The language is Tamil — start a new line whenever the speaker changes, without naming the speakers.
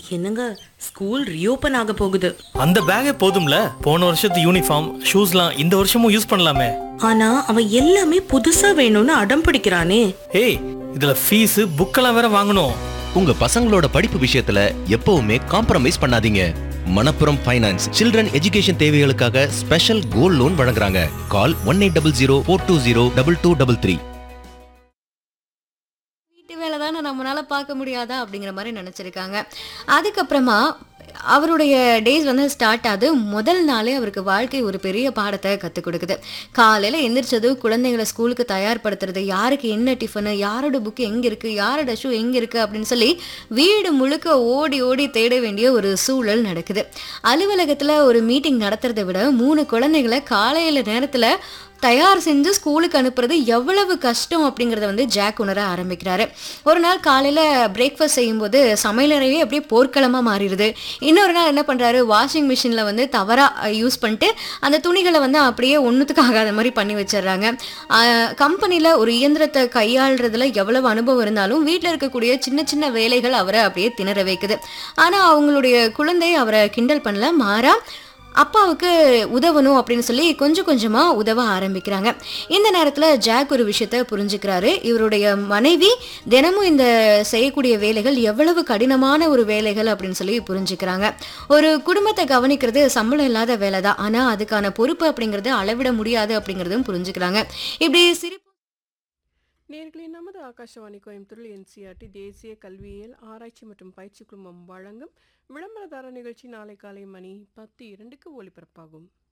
என்னங்க ஸ்கூல் ரீஓபன் ஆக போகுது
அந்த பேக்கே போதும்ல போன வருஷத்து யூனிஃபார்ம் ஷூஸ்லாம் இந்த வருஷமும் யூஸ் பண்ணலாமே
ஆனா அவன் எல்லாமே புதுசா வேணும்னு அடம் பிடிக்கிறானே
ஏய் இதுல ஃபீஸ் புக்கெல்லாம் வேற வாங்கணும்
உங்க பசங்களோட படிப்பு விஷயத்துல எப்பவுமே காம்ப்ரமைஸ் பண்ணாதீங்க மணப்புரம் ஃபைனான்ஸ் சில்ட்ரன் எஜுகேஷன் தேவைகளுக்காக ஸ்பெஷல் கோல்ட் லோன் வழங்குறாங்க call one eight double zero four two zero double two double three
வீட்டு வேலை தானே நம்மளால பார்க்க முடியாதா அப்படிங்கிற மாதிரி நினச்சிருக்காங்க அதுக்கப்புறமா அவருடைய டேஸ் வந்து ஸ்டார்ட் ஆகுது முதல் நாளே அவருக்கு வாழ்க்கை ஒரு பெரிய பாடத்தை கற்றுக் கொடுக்குது காலையில் எந்திரிச்சது குழந்தைங்களை ஸ்கூலுக்கு தயார்படுத்துறது யாருக்கு என்ன டிஃபனு யாரோட புக்கு எங்கே இருக்குது யாரோட ஷூ எங்கே இருக்குது அப்படின்னு சொல்லி வீடு முழுக்க ஓடி ஓடி தேட வேண்டிய ஒரு சூழல் நடக்குது அலுவலகத்தில் ஒரு மீட்டிங் நடத்துறதை விட மூணு குழந்தைகளை காலையில் நேரத்தில் தயார் செஞ்சு ஸ்கூலுக்கு அனுப்புறது எவ்வளவு கஷ்டம் அப்படிங்கிறத வந்து ஜாக் உணர ஆரம்பிக்கிறாரு ஒரு நாள் காலையில் பிரேக்ஃபாஸ்ட் செய்யும்போது சமையலறையே அப்படியே போர்க்களமாக மாறிடுது இன்னொரு நாள் என்ன பண்ணுறாரு வாஷிங் மிஷினில் வந்து தவறாக யூஸ் பண்ணிட்டு அந்த துணிகளை வந்து அப்படியே ஒன்றுத்துக்கு ஆகாத மாதிரி பண்ணி வச்சிடுறாங்க கம்பெனியில் ஒரு இயந்திரத்தை கையாளுறதுல எவ்வளவு அனுபவம் இருந்தாலும் வீட்டில் இருக்கக்கூடிய சின்ன சின்ன வேலைகள் அவரை அப்படியே திணற வைக்குது ஆனால் அவங்களுடைய குழந்தை அவரை கிண்டல் பண்ணல மாறா அப்பாவுக்கு உதவணும் அப்படின்னு சொல்லி கொஞ்சம் கொஞ்சமாக உதவ ஆரம்பிக்கிறாங்க இந்த நேரத்தில் ஜாக் ஒரு விஷயத்த புரிஞ்சுக்கிறாரு இவருடைய மனைவி தினமும் இந்த செய்யக்கூடிய வேலைகள் எவ்வளவு கடினமான ஒரு வேலைகள் அப்படின்னு சொல்லி புரிஞ்சுக்கிறாங்க ஒரு குடும்பத்தை கவனிக்கிறது சம்பளம் இல்லாத வேலை தான் ஆனால் அதுக்கான பொறுப்பு அப்படிங்கிறது அளவிட முடியாது அப்படிங்கிறதும் புரிஞ்சுக்கிறாங்க இப்படி சிரிப்பு
நேர்களே நமது ஆகாஷவாணி கோயம்புத்தூரில் என்சிஆர்டி தேசிய கல்வியியல் ஆராய்ச்சி மற்றும் பயிற்சி குழுமம் வழங்கும் விளம்பரதார நிகழ்ச்சி நாளை காலை மணி பத்து இரண்டுக்கு ஒலிபரப்பாகும்